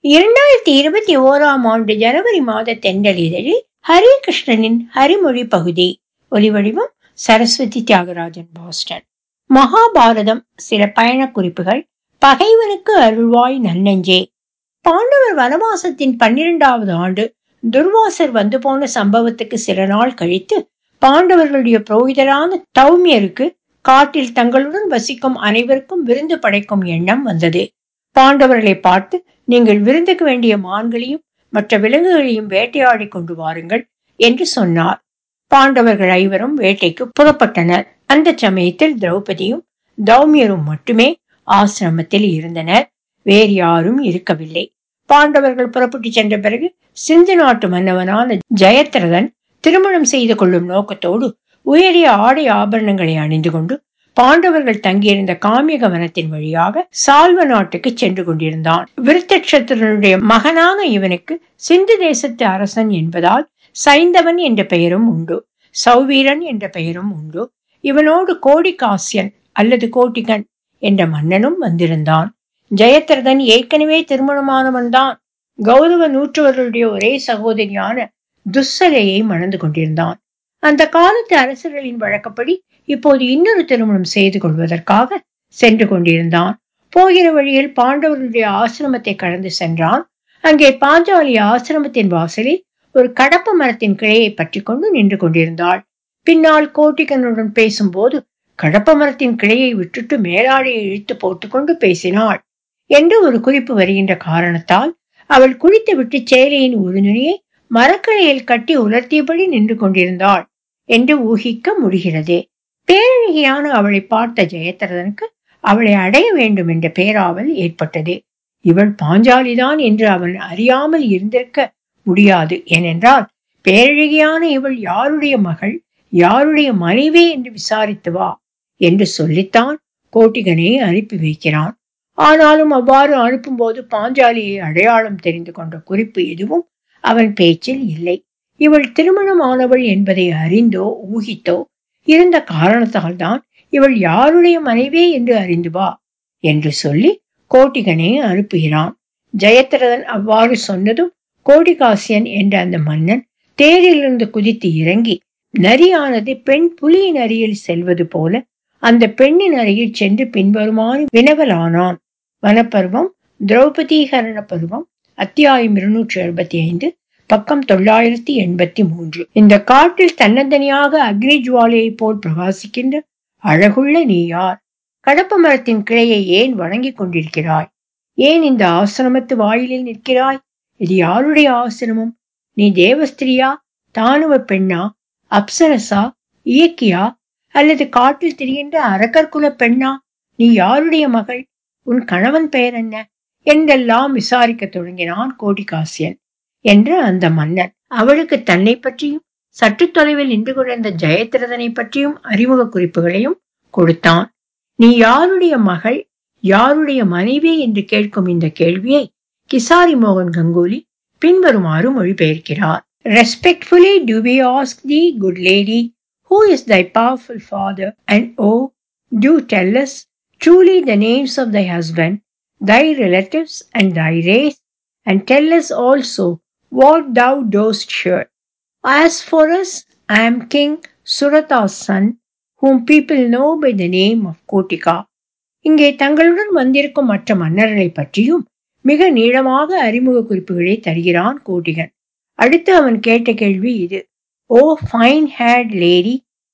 இரண்டாயிரத்தி இருபத்தி ஓராம் ஆண்டு ஜனவரி மாத தென்றல் இதழில் ஹரே கிருஷ்ணனின் ஹரிமொழி பகுதி ஒலிவடிவம் சரஸ்வதி தியாகராஜன் பாஸ்டன் மகாபாரதம் சில பயண குறிப்புகள் பகைவனுக்கு அருள்வாய் நன்னெஞ்சே பாண்டவர் வனவாசத்தின் பன்னிரெண்டாவது ஆண்டு துர்வாசர் வந்து போன சம்பவத்துக்கு சில நாள் கழித்து பாண்டவர்களுடைய புரோகிதரான தௌமியருக்கு காட்டில் தங்களுடன் வசிக்கும் அனைவருக்கும் விருந்து படைக்கும் எண்ணம் வந்தது பாண்டவர்களை பார்த்து நீங்கள் விருந்துக்கு வேண்டிய மான்களையும் மற்ற விலங்குகளையும் வேட்டையாடி கொண்டு வாருங்கள் என்று சொன்னார் பாண்டவர்கள் ஐவரும் வேட்டைக்கு புறப்பட்டனர் அந்த சமயத்தில் திரௌபதியும் தௌமியரும் மட்டுமே ஆசிரமத்தில் இருந்தனர் வேறு யாரும் இருக்கவில்லை பாண்டவர்கள் புறப்பட்டு சென்ற பிறகு சிந்து நாட்டு மன்னவனான ஜெயத்ரதன் திருமணம் செய்து கொள்ளும் நோக்கத்தோடு உயரிய ஆடை ஆபரணங்களை அணிந்து கொண்டு பாண்டவர்கள் தங்கியிருந்த காமியக வனத்தின் வழியாக சால்வ நாட்டுக்கு சென்று கொண்டிருந்தான் விருத்தக்ஷத்திரனுடைய மகனான இவனுக்கு சிந்து தேசத்து அரசன் என்பதால் சைந்தவன் என்ற பெயரும் உண்டு சௌவீரன் என்ற பெயரும் உண்டு இவனோடு கோடிகாசியன் அல்லது கோட்டிகன் என்ற மன்னனும் வந்திருந்தான் ஜெயத்ரதன் ஏற்கனவே திருமணமானவன் தான் கௌரவ நூற்றுவர்களுடைய ஒரே சகோதரியான துஸ்ஸலையை மணந்து கொண்டிருந்தான் அந்த காலத்து அரசர்களின் வழக்கப்படி இப்போது இன்னொரு திருமணம் செய்து கொள்வதற்காக சென்று கொண்டிருந்தான் போகிற வழியில் பாண்டவர்களுடைய ஆசிரமத்தை கடந்து சென்றான் அங்கே பாஞ்சாலி ஆசிரமத்தின் வாசலில் ஒரு கடப்ப மரத்தின் கிளையை பற்றி கொண்டு நின்று கொண்டிருந்தாள் பின்னால் கோட்டிகனுடன் பேசும்போது கடப்ப மரத்தின் கிளையை விட்டுட்டு மேலாடையை இழுத்து போட்டுக்கொண்டு பேசினாள் என்று ஒரு குறிப்பு வருகின்ற காரணத்தால் அவள் குளித்து விட்டு சேலையின் ஒரு நுனியை மரக்கிளையில் கட்டி உலர்த்தியபடி நின்று கொண்டிருந்தாள் என்று ஊகிக்க முடிகிறது பேரழகியான அவளை பார்த்த ஜெயத்ரதனுக்கு அவளை அடைய வேண்டும் என்ற பேராவல் ஏற்பட்டது இவள் பாஞ்சாலிதான் என்று அவன் அறியாமல் இருந்திருக்க முடியாது ஏனென்றால் பேரழகியான இவள் யாருடைய மகள் யாருடைய மனைவி என்று விசாரித்து வா என்று சொல்லித்தான் கோட்டிகனை அனுப்பி வைக்கிறான் ஆனாலும் அவ்வாறு அனுப்பும்போது பாஞ்சாலியை அடையாளம் தெரிந்து கொண்ட குறிப்பு எதுவும் அவன் பேச்சில் இல்லை இவள் திருமணமானவள் என்பதை அறிந்தோ ஊகித்தோ இருந்த காரணத்தால் தான் இவள் யாருடைய மனைவி என்று அறிந்து வா என்று சொல்லி கோட்டிகனை அனுப்புகிறான் ஜெயத்ரதன் அவ்வாறு சொன்னதும் கோடிகாசியன் என்ற அந்த மன்னன் தேரிலிருந்து குதித்து இறங்கி நரியானது பெண் புலியின் அருகில் செல்வது போல அந்த பெண்ணின் அருகில் சென்று பின்வருமாறு வினவலானான் வனப்பருவம் திரௌபதீகரண பருவம் அத்தியாயம் இருநூற்றி எழுபத்தி ஐந்து பக்கம் தொள்ளாயிரத்தி எண்பத்தி மூன்று இந்த காட்டில் தன்னந்தனியாக அக்னி ஜுவாலையை போல் பிரகாசிக்கின்ற அழகுள்ள நீ யார் கடப்ப மரத்தின் கிளையை ஏன் வணங்கிக் கொண்டிருக்கிறாய் ஏன் இந்த ஆசிரமத்து வாயிலில் நிற்கிறாய் இது யாருடைய ஆசிரமம் நீ தேவஸ்திரியா தானுவ பெண்ணா அப்சரசா இயக்கியா அல்லது காட்டில் திரிகின்ற அரக்கர்குல பெண்ணா நீ யாருடைய மகள் உன் கணவன் பெயர் என்ன என்றெல்லாம் விசாரிக்க தொடங்கினான் கோடிகாசியன் என்று அந்த மன்னன் அவளுக்கு தன்னை பற்றியும் சற்று தொலைவில் நின்று கொண்டிருந்த ஜெயத்ரதனை பற்றியும் அறிமுக குறிப்புகளையும் கொடுத்தான் நீ யாருடைய மகள் யாருடைய மனைவி என்று கேட்கும் இந்த கேள்வியை கிசாரி மோகன் கங்குலி பின்வருமாறு மொழிபெயர்க்கிறார் respectfully do we ask the good lady who is thy powerful father and O do tell us truly the names of thy husband thy relatives and thy race and tell us also what thou dost here. As for us, I am King Surata's son, whom people know by the name of Kotika. இங்கே தங்களுடன் வந்திருக்கும் மற்ற மன்னர்களை பற்றியும் மிக நீளமாக அறிமுக குறிப்புகளை தருகிறான் கோட்டிகன் அடுத்து அவன் கேட்ட கேள்வி இது O fine haired lady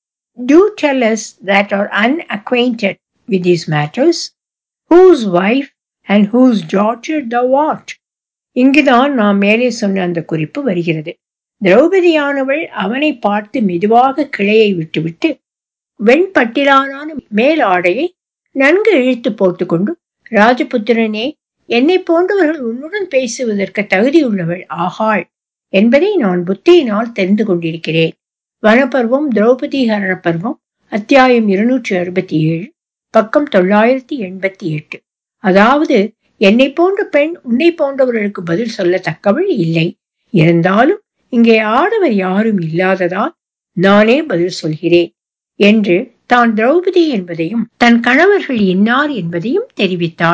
do tell us that are unacquainted with these matters whose wife and whose daughter the what இங்குதான் நாம் மேலே சொன்ன அந்த குறிப்பு வருகிறது திரௌபதியானவள் அவனை பார்த்து மெதுவாக கிளையை விட்டுவிட்டு வெண்பட்டிலான மேல் ஆடையை நன்கு இழுத்து போட்டுக்கொண்டு ராஜபுத்திரனே என்னை போன்றவர்கள் உன்னுடன் பேசுவதற்கு தகுதியுள்ளவள் ஆகாள் என்பதை நான் புத்தியினால் தெரிந்து கொண்டிருக்கிறேன் வனப்பருவம் திரௌபதி ஹரண பருவம் அத்தியாயம் இருநூற்றி அறுபத்தி ஏழு பக்கம் தொள்ளாயிரத்தி எண்பத்தி எட்டு அதாவது என்னை போன்ற பெண் உன்னை போன்றவர்களுக்கு பதில் சொல்லத்தக்கவள் இல்லை இருந்தாலும் இங்கே ஆடவர் யாரும் இல்லாததால் நானே பதில் சொல்கிறேன் என்று தான் திரௌபதி என்பதையும் தன் கணவர்கள் இன்னார் என்பதையும் தெரிவித்தாள்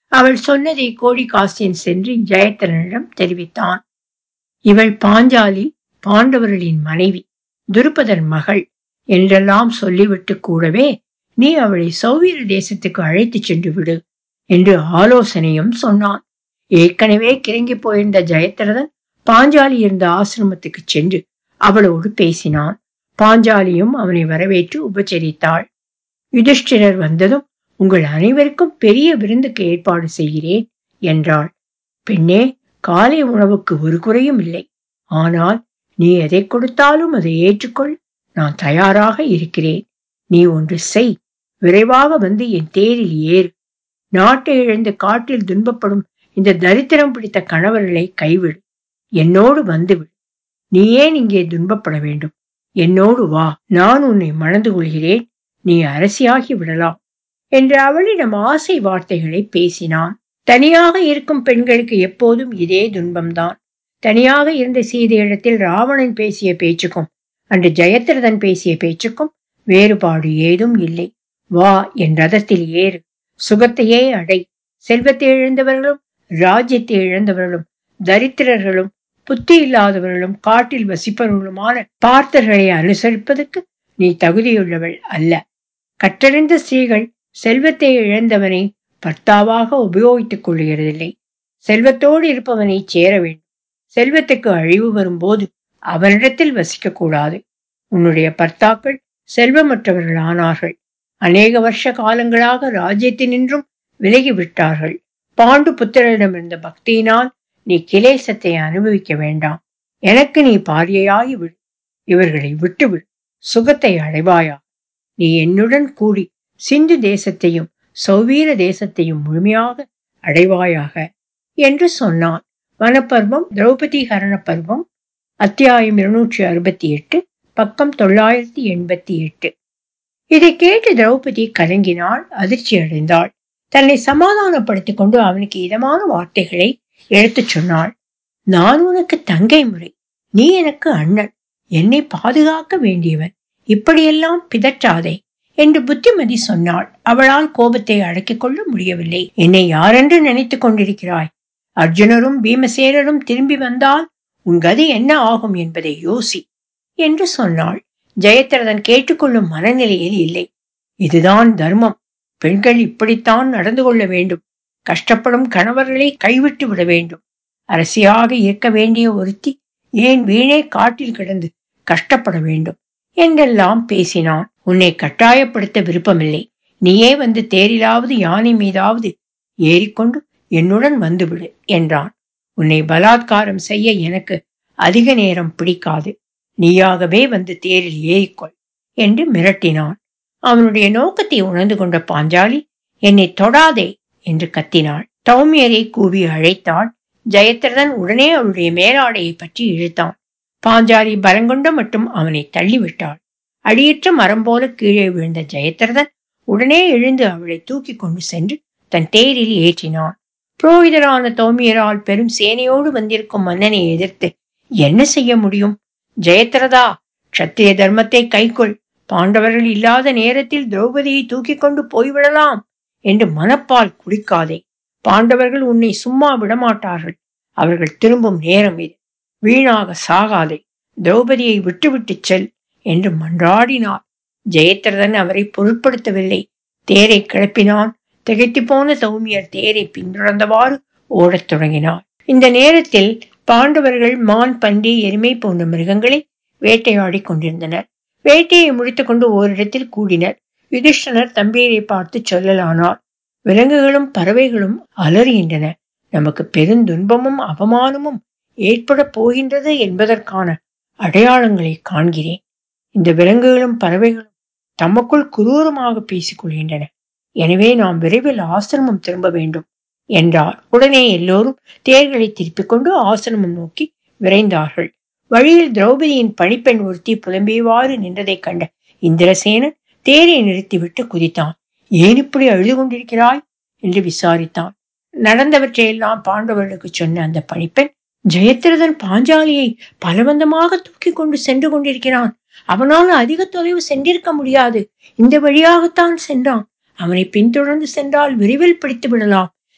அவள் சொன்னதை கோடிகாசியன் சென்று ஜெயத்திரனிடம் தெரிவித்தான் இவள் பாஞ்சாலி பாண்டவர்களின் மனைவி துருபதன் மகள் என்றெல்லாம் சொல்லிவிட்டு கூடவே நீ அவளை சௌவீர தேசத்துக்கு அழைத்துச் சென்று விடு என்று ஆலோசனையும் சொன்னான் ஏற்கனவே கிறங்கி போயிருந்த ஜெயத்ரதன் பாஞ்சாலி இருந்த ஆசிரமத்துக்கு சென்று அவளோடு பேசினான் பாஞ்சாலியும் அவனை வரவேற்று உபச்சரித்தாள் யுதிஷ்டிரர் வந்ததும் உங்கள் அனைவருக்கும் பெரிய விருந்துக்கு ஏற்பாடு செய்கிறேன் என்றாள் பெண்ணே காலை உணவுக்கு ஒரு குறையும் இல்லை ஆனால் நீ எதை கொடுத்தாலும் அதை ஏற்றுக்கொள் நான் தயாராக இருக்கிறேன் நீ ஒன்று செய் விரைவாக வந்து என் தேரில் ஏறு நாட்டை இழந்து காட்டில் துன்பப்படும் இந்த தரித்திரம் பிடித்த கணவர்களை கைவிடு என்னோடு வந்துவிடு நீ ஏன் இங்கே துன்பப்பட வேண்டும் என்னோடு வா நான் உன்னை மணந்து கொள்கிறேன் நீ அரசியாகி விடலாம் என்று அவளிடம் ஆசை வார்த்தைகளை பேசினான் தனியாக இருக்கும் பெண்களுக்கு எப்போதும் இதே துன்பம்தான் தனியாக இருந்த சீதையிடத்தில் ராவணன் பேசிய பேச்சுக்கும் அன்று ஜெயத்ரதன் பேசிய பேச்சுக்கும் வேறுபாடு ஏதும் இல்லை வா என் ரதத்தில் ஏறு சுகத்தையே அடை செல்வத்தை இழந்தவர்களும் ராஜ்யத்தை இழந்தவர்களும் தரித்திரர்களும் புத்தி இல்லாதவர்களும் காட்டில் வசிப்பவர்களுமான பார்த்தர்களை அனுசரிப்பதற்கு நீ தகுதியுள்ளவள் அல்ல கற்றறிந்த ஸ்திரீகள் செல்வத்தை இழந்தவனை பர்த்தாவாக உபயோகித்துக் கொள்கிறதில்லை செல்வத்தோடு இருப்பவனை சேர வேண்டும் செல்வத்துக்கு அழிவு வரும்போது அவனிடத்தில் வசிக்க கூடாது உன்னுடைய பர்த்தாக்கள் செல்வமற்றவர்கள் ஆனார்கள் அநேக வருஷ காலங்களாக ராஜ்யத்தினின்றும் விலகி விட்டார்கள் பாண்டு புத்திரரிடமிருந்த பக்தியினால் நீ கிலேசத்தை அனுபவிக்க வேண்டாம் எனக்கு நீ பாரியையாகி விடு இவர்களை விட்டுவிடு சுகத்தை அடைவாயா நீ என்னுடன் கூடி சிந்து தேசத்தையும் சௌவீர தேசத்தையும் முழுமையாக அடைவாயாக என்று சொன்னான் வனப்பர்வம் திரௌபதி ஹரண பருவம் அத்தியாயம் இருநூற்றி அறுபத்தி எட்டு பக்கம் தொள்ளாயிரத்தி எண்பத்தி எட்டு இதை கேட்டு திரௌபதி கலங்கினாள் அதிர்ச்சி அடைந்தாள் தன்னை சமாதானப்படுத்திக் கொண்டு அவனுக்கு இதமான வார்த்தைகளை எடுத்துச் சொன்னாள் நான் உனக்கு தங்கை முறை நீ எனக்கு அண்ணன் என்னை பாதுகாக்க வேண்டியவன் இப்படியெல்லாம் பிதற்றாதே என்று புத்திமதி சொன்னாள் அவளால் கோபத்தை அடக்கிக் கொள்ள முடியவில்லை என்னை யாரென்று நினைத்துக் கொண்டிருக்கிறாய் அர்ஜுனரும் பீமசேனரும் திரும்பி வந்தால் உன் கதி என்ன ஆகும் என்பதை யோசி என்று சொன்னாள் ஜெயத்ரதன் கேட்டுக்கொள்ளும் மனநிலையில் இல்லை இதுதான் தர்மம் பெண்கள் இப்படித்தான் நடந்து கொள்ள வேண்டும் கஷ்டப்படும் கணவர்களை கைவிட்டு விட வேண்டும் அரசியாக இருக்க வேண்டிய ஒருத்தி ஏன் வீணே காட்டில் கிடந்து கஷ்டப்பட வேண்டும் என்றெல்லாம் பேசினான் உன்னை கட்டாயப்படுத்த விருப்பமில்லை நீயே வந்து தேரிலாவது யானை மீதாவது ஏறிக்கொண்டு என்னுடன் வந்துவிடு என்றான் உன்னை பலாத்காரம் செய்ய எனக்கு அதிக நேரம் பிடிக்காது நீயாகவே வந்து தேரில் ஏறிக்கொள் என்று மிரட்டினான் அவனுடைய நோக்கத்தை உணர்ந்து கொண்ட பாஞ்சாலி என்னை தொடாதே என்று கத்தினாள் தௌமியரை கூவி அழைத்தாள் ஜெயத்ரதன் உடனே அவளுடைய மேலாடையை பற்றி இழுத்தான் பாஞ்சாலி பலங்கொண்ட மட்டும் அவனை தள்ளிவிட்டாள் அடியற்ற மரம் போல கீழே விழுந்த ஜெயத்ரதன் உடனே எழுந்து அவளை தூக்கி கொண்டு சென்று தன் தேரில் ஏற்றினான் புரோகிதரான தௌமியரால் பெரும் சேனையோடு வந்திருக்கும் மன்னனை எதிர்த்து என்ன செய்ய முடியும் ஜெயத்ரதா க்ஷத்திரிய தர்மத்தை கைக்கொள் பாண்டவர்கள் இல்லாத நேரத்தில் திரௌபதியை தூக்கி கொண்டு போய்விடலாம் என்று மனப்பால் குடிக்காதே பாண்டவர்கள் உன்னை சும்மா விடமாட்டார்கள் அவர்கள் திரும்பும் நேரம் இது வீணாக சாகாதே திரௌபதியை விட்டுவிட்டு செல் என்று மன்றாடினார் ஜெயத்ரதன் அவரை பொருட்படுத்தவில்லை தேரை கிளப்பினான் திகைத்து போன சௌமியர் தேரை பின்தொடர்ந்தவாறு ஓடத் தொடங்கினார் இந்த நேரத்தில் பாண்டவர்கள் மான் பன்றி எருமை போன்ற மிருகங்களை வேட்டையாடி கொண்டிருந்தனர் வேட்டையை முடித்துக்கொண்டு ஓரிடத்தில் கூடினர் யுதிஷ்டனர் தம்பீரை பார்த்து சொல்லலானார் விலங்குகளும் பறவைகளும் அலறுகின்றன நமக்கு பெருந்துன்பமும் அவமானமும் ஏற்பட போகின்றது என்பதற்கான அடையாளங்களை காண்கிறேன் இந்த விலங்குகளும் பறவைகளும் தமக்குள் குரூரமாக பேசிக் கொள்கின்றன எனவே நாம் விரைவில் ஆசிரமம் திரும்ப வேண்டும் என்றார் உடனே எல்லோரும் தேர்களை திருப்பிக் கொண்டு ஆசிரமம் நோக்கி விரைந்தார்கள் வழியில் திரௌபதியின் பணிப்பெண் ஒருத்தி புலம்பியவாறு நின்றதைக் கண்ட இந்திரசேனன் தேரை நிறுத்திவிட்டு குதித்தான் ஏன் இப்படி அழுது கொண்டிருக்கிறாய் என்று விசாரித்தான் நடந்தவற்றையெல்லாம் பாண்டவர்களுக்கு சொன்ன அந்த பணிப்பெண் ஜெயத்ரதன் பாஞ்சாலியை பலவந்தமாக தூக்கி கொண்டு சென்று கொண்டிருக்கிறான் அவனால் அதிக தொலைவு சென்றிருக்க முடியாது இந்த வழியாகத்தான் சென்றான் அவனை பின்தொடர்ந்து சென்றால் விரைவில் பிடித்து விடலாம்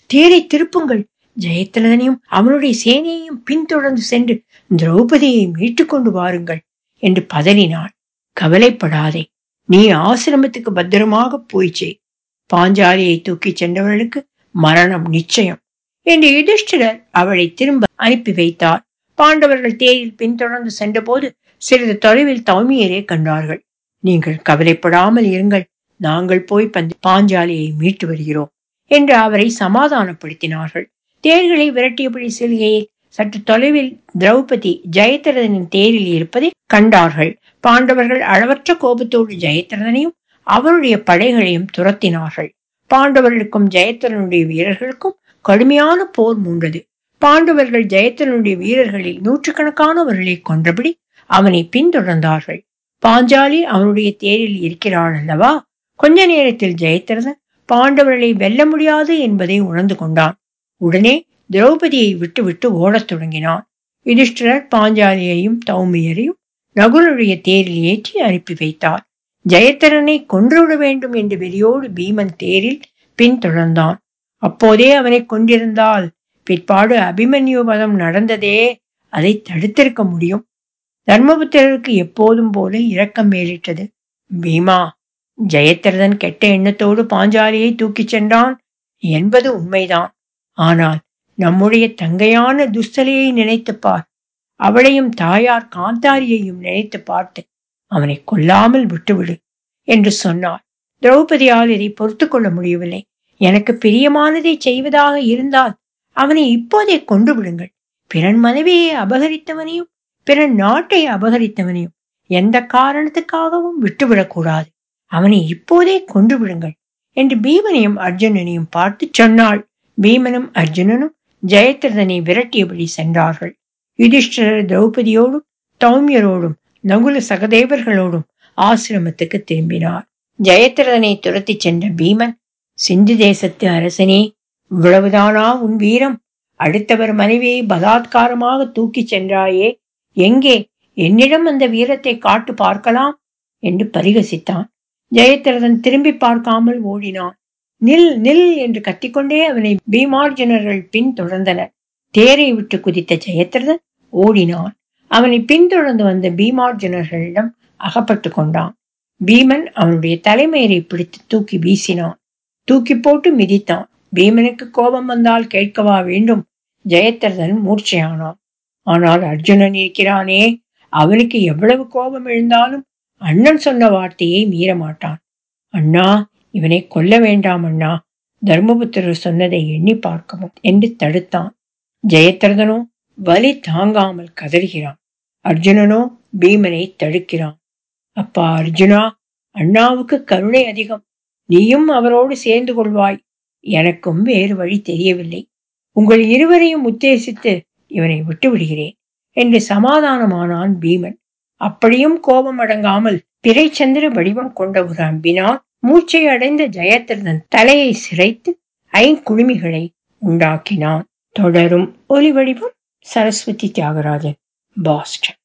தேரை திருப்புங்கள் ஜெயத்ரதனையும் அவனுடைய சேனையையும் பின்தொடர்ந்து சென்று திரௌபதியை மீட்டுக் கொண்டு வாருங்கள் என்று பதறினாள் கவலைப்படாதே நீ ஆசிரமத்துக்கு பத்திரமாக போய்ச்சே பாஞ்சாலியை தூக்கிச் சென்றவர்களுக்கு மரணம் நிச்சயம் என்று யுதிஷ்டிரர் அவளை திரும்ப அனுப்பி வைத்தார் பாண்டவர்கள் தேரில் பின்தொடர்ந்து சென்றபோது சிறிது தொலைவில் தௌமியரே கண்டார்கள் நீங்கள் கவலைப்படாமல் இருங்கள் நாங்கள் போய் பந்து பாஞ்சாலியை மீட்டு வருகிறோம் என்று அவரை சமாதானப்படுத்தினார்கள் தேர்களை விரட்டியபடி செல்கையில் சற்று தொலைவில் திரௌபதி ஜெயத்ரதனின் தேரில் இருப்பதை கண்டார்கள் பாண்டவர்கள் அளவற்ற கோபத்தோடு ஜெயத்ரதனையும் அவருடைய படைகளையும் துரத்தினார்கள் பாண்டவர்களுக்கும் ஜெயத்ரனுடைய வீரர்களுக்கும் கடுமையான போர் மூண்டது பாண்டவர்கள் ஜெயத்ரனுடைய வீரர்களில் நூற்றுக்கணக்கானவர்களை கொன்றபடி அவனை பின்தொடர்ந்தார்கள் பாஞ்சாலி அவனுடைய தேரில் இருக்கிறாள் அல்லவா கொஞ்ச நேரத்தில் ஜெயத்ரதன் பாண்டவர்களை வெல்ல முடியாது என்பதை உணர்ந்து கொண்டான் உடனே திரௌபதியை விட்டுவிட்டு ஓடத் தொடங்கினான் யுதிஷ்டிரர் பாஞ்சாலியையும் தௌமியரையும் நகுலுடைய தேரில் ஏற்றி அனுப்பி வைத்தார் ஜெயத்திரனை கொன்றுவிட வேண்டும் என்று வெறியோடு பீமன் தேரில் பின்தொடர்ந்தான் அப்போதே அவனை கொண்டிருந்தால் பிற்பாடு அபிமன்யு வதம் நடந்ததே அதை தடுத்திருக்க முடியும் தர்மபுத்திரருக்கு எப்போதும் போல இரக்கம் மேலிட்டது பீமா ஜெயத்ரதன் கெட்ட எண்ணத்தோடு பாஞ்சாலியை தூக்கிச் சென்றான் என்பது உண்மைதான் ஆனால் நம்முடைய தங்கையான துஸ்தலையை நினைத்துப் பார் அவளையும் தாயார் காந்தாரியையும் நினைத்து பார்த்து அவனை கொல்லாமல் விட்டுவிடு என்று சொன்னார் திரௌபதியால் இதை பொறுத்து கொள்ள முடியவில்லை எனக்கு பிரியமானதை செய்வதாக இருந்தால் அவனை இப்போதே கொண்டு விடுங்கள் பிறன் மனைவியை அபகரித்தவனையும் பிறன் நாட்டை அபகரித்தவனையும் எந்த காரணத்துக்காகவும் விட்டுவிடக்கூடாது அவனை இப்போதே கொண்டு விடுங்கள் என்று பீமனையும் அர்ஜுனனையும் பார்த்து சொன்னாள் பீமனும் அர்ஜுனனும் ஜெயத்ரதனை விரட்டியபடி சென்றார்கள் யுதிஷ்டிரர் திரௌபதியோடும் தௌமியரோடும் நகுல சகதேவர்களோடும் ஆசிரமத்துக்கு திரும்பினார் ஜெயத்ரதனை துரத்தி சென்ற பீமன் சிந்து தேசத்து அரசனே இவ்வளவுதானா உன் வீரம் அடுத்தவர் மனைவியை பலாத்காரமாக தூக்கிச் சென்றாயே எங்கே என்னிடம் அந்த வீரத்தை காட்டு பார்க்கலாம் என்று பரிகசித்தான் ஜெயத்ரதன் திரும்பி பார்க்காமல் ஓடினான் நில் நில் என்று கத்திக்கொண்டே அவனை பீமார்ஜுனர்கள் பின் தொடர்ந்தனர் தேரை விட்டு குதித்த ஜெயத்ரதன் ஓடினான் அவனை பின்தொடர்ந்து வந்த பீமார்ஜுனர்களிடம் அகப்பட்டு கொண்டான் பீமன் அவனுடைய தலைமையரை பிடித்து தூக்கி வீசினான் தூக்கி போட்டு மிதித்தான் பீமனுக்கு கோபம் வந்தால் கேட்கவா வேண்டும் ஜெயத்ரதன் மூர்ச்சையானான் ஆனால் அர்ஜுனன் இருக்கிறானே அவனுக்கு எவ்வளவு கோபம் எழுந்தாலும் அண்ணன் சொன்ன வார்த்தையை மீற மாட்டான் அண்ணா இவனை கொல்ல வேண்டாம் அண்ணா தர்மபுத்திரர் சொன்னதை எண்ணி பார்க்கவும் என்று தடுத்தான் ஜெயத்ரதனோ வலி தாங்காமல் கதறுகிறான் அர்ஜுனனோ பீமனை தடுக்கிறான் அப்பா அர்ஜுனா அண்ணாவுக்கு கருணை அதிகம் நீயும் அவரோடு சேர்ந்து கொள்வாய் எனக்கும் வேறு வழி தெரியவில்லை உங்கள் இருவரையும் உத்தேசித்து இவனை விட்டு விடுகிறேன் என்று சமாதானமானான் பீமன் அப்படியும் கோபம் அடங்காமல் பிறைச்சந்திர வடிவம் கொண்ட ஒரு அம்பினால் மூச்சை அடைந்த ஜெயத்ரதன் தலையை சிரைத்து ஐங்குழுமிகளை உண்டாக்கினான் தொடரும் ஒலி வடிவம் சரஸ்வதி தியாகராஜன் பாஸ்டன்